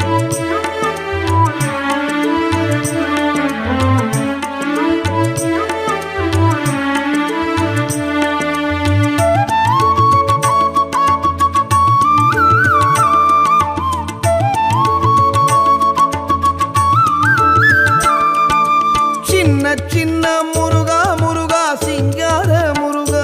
சின்ன சின்ன முருகா முருகா சிங்கார முருகா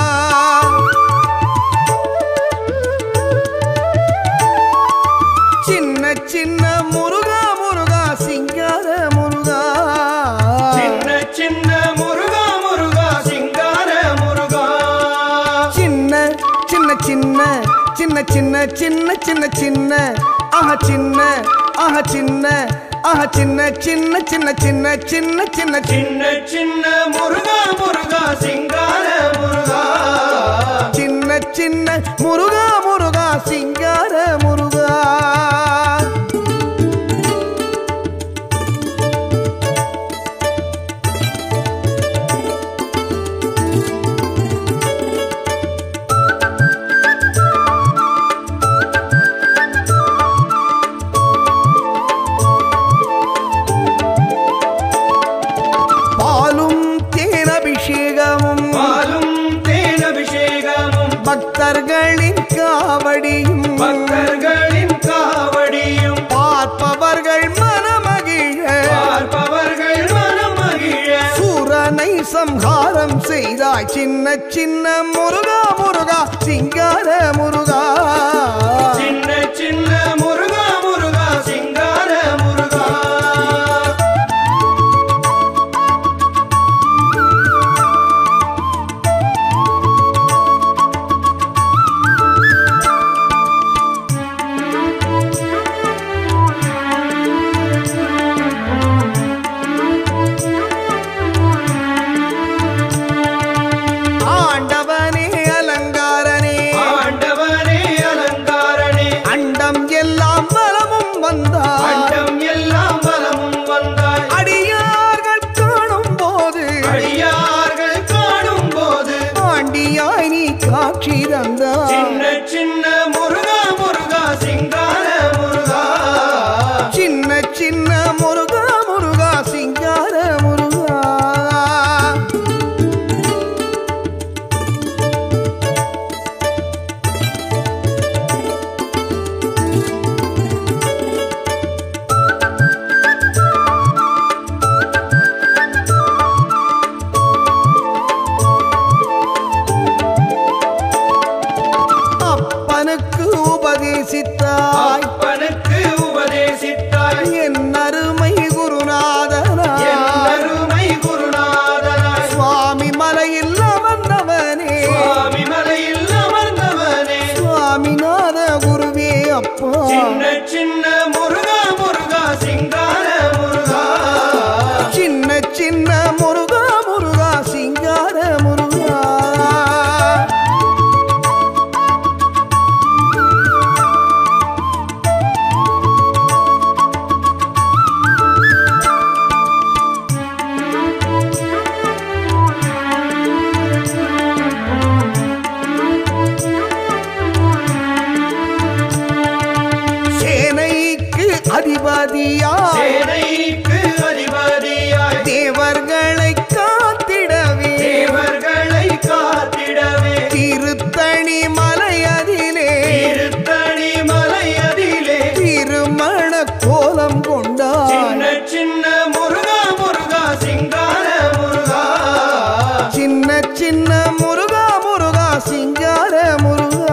சின்ன சின்ன முருகா முருகா சிங்கார முருகா சின்ன சின்ன முருகா முருகா சிங்கார முருகா சின்ன சின்ன சின்ன சின்ன சின்ன சின்ன சின்ன சின்ன ஆஹா சின்ன ஆஹா சின்ன ஆஹா சின்ன சின்ன சின்ன சின்ன சின்ன சின்ன சின்ன சின்ன சின்ன முருகா முருகா சிங்கார முருகா சின்ன சின்ன முருகா முருகா சிங்கார முருகா பாலும் தேனபிஷேகமும் பாலும் தேனபிஷேகமும் பக்தர்களின் காவடியும் பக்தர்களின் காவடியும் பார்ப்பவர்கள் மனமகிழ பார்ப்பவர்கள் மனம் மகிழ சூரனை சம்ஹாரம் செய்தாய் சின்ன சின்ன முருகா முருகா சிங்கார முருகா சின்ன சின்ன முருகா முருகா சிங்கார முருகா ஆண்டவனே அலங்காரனே ஆண்டவனே அலங்காரனே அண்டம் எல்லாம் பலமும் வந்தாய் அண்டம் எல்லாம் பலமும் வந்தாய் அடியார்கள் காணும் போது அடியார்கள் காணும் போது ஆண்டியாய் நீ காட்சி தந்தாய் சின்ன சின்ன முருகா முருகா சிங்கார முருகா சின்ன சின்ன முருகா முருகா சிங்கார முருகா அப்பனுக்கு உபதேசித்தாய் அப்பனுக்கு உபதேசித்தாய் என் அருமை குருநாதனாய் என் அருமை குருநாதனாய் சுவாமி மலையில் அமர்ந்தவனே சுவாமி மலையில் அமர்ந்தவனே சுவாமிநாத குருவே அப்பா சின்ன சின்ன முருகா முருகா சிங்கார முருகா சின்ன சின்ன முருகா முருகா சிங்கார முருகா சேனைக்கு அதிபதியாய் சேனைக்கு அதிபதியாய் தேவர்களை காத்திடவே தேவர்களை காத்திடவே திருத்தணி மலையதிலே திருத்தணி மலையதிலே திருமண கோலம் கொண்டாய் சின்ன சின்ன முருகா முருகா சிங்கார முருகா சின்ன சின்ன முருகா முருகா சிங்கார முருகா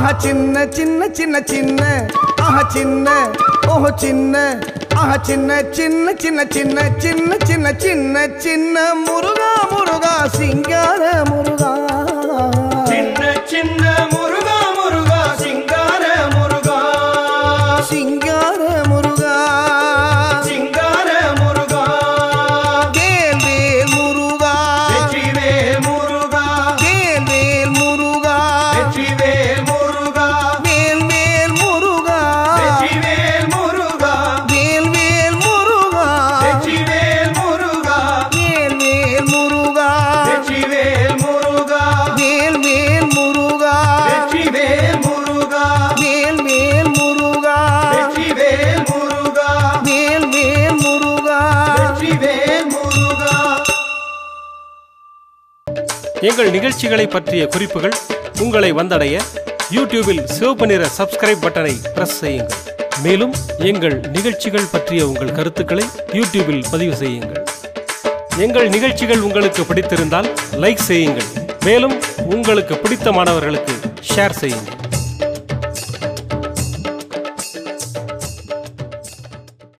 ஆஹா சின்ன சின்ன சின்ன சின்ன ஆஹா சின்ன ஓஹோ சின்ன ஆஹா சின்ன சின்ன சின்ன சின்ன சின்ன சின்ன சின்ன சின்ன முருகா முருகா சிங்கார முருகா சின்ன சின்ன முருகா முருகா சிங்கார முருகா சிங்கார முருகா சிங்கார முருகா வேல் வேல் முருகா வெற்றிவேல் முருகா வேல் வேல் முருகா வெற்றிவேல் முருகா வேல் வேல் முருகா வெற்றிவேல் முருகா வேல் வேல் முருகா வெற்றிவேல் முருகா வேல் வேல் முருகா வெற்றிவேல் முருகா வேல் வேல் முருகா வெற்றிவேல் முருகா வேல் வேல் முருகா வெற்றிவேல் முருகா வேல் வேல் முருகா வெற்றிவேல் முருகா எங்கள் நிகழ்ச்சிகளை பற்றிய குறிப்புகள் உங்களை வந்தடைய யூடியூபில் சிவப்பு நிற சப்ஸ்கிரைப் பட்டனை பிரஸ் செய்யுங்கள் மேலும் எங்கள் நிகழ்ச்சிகள் பற்றிய உங்கள் கருத்துக்களை யூடியூபில் பதிவு செய்யுங்கள் எங்கள் நிகழ்ச்சிகள் உங்களுக்கு பிடித்திருந்தால் லைக் செய்யுங்கள் மேலும் உங்களுக்கு பிடித்த மாணவர்களுக்கு ஷேர் செய்யுங்கள்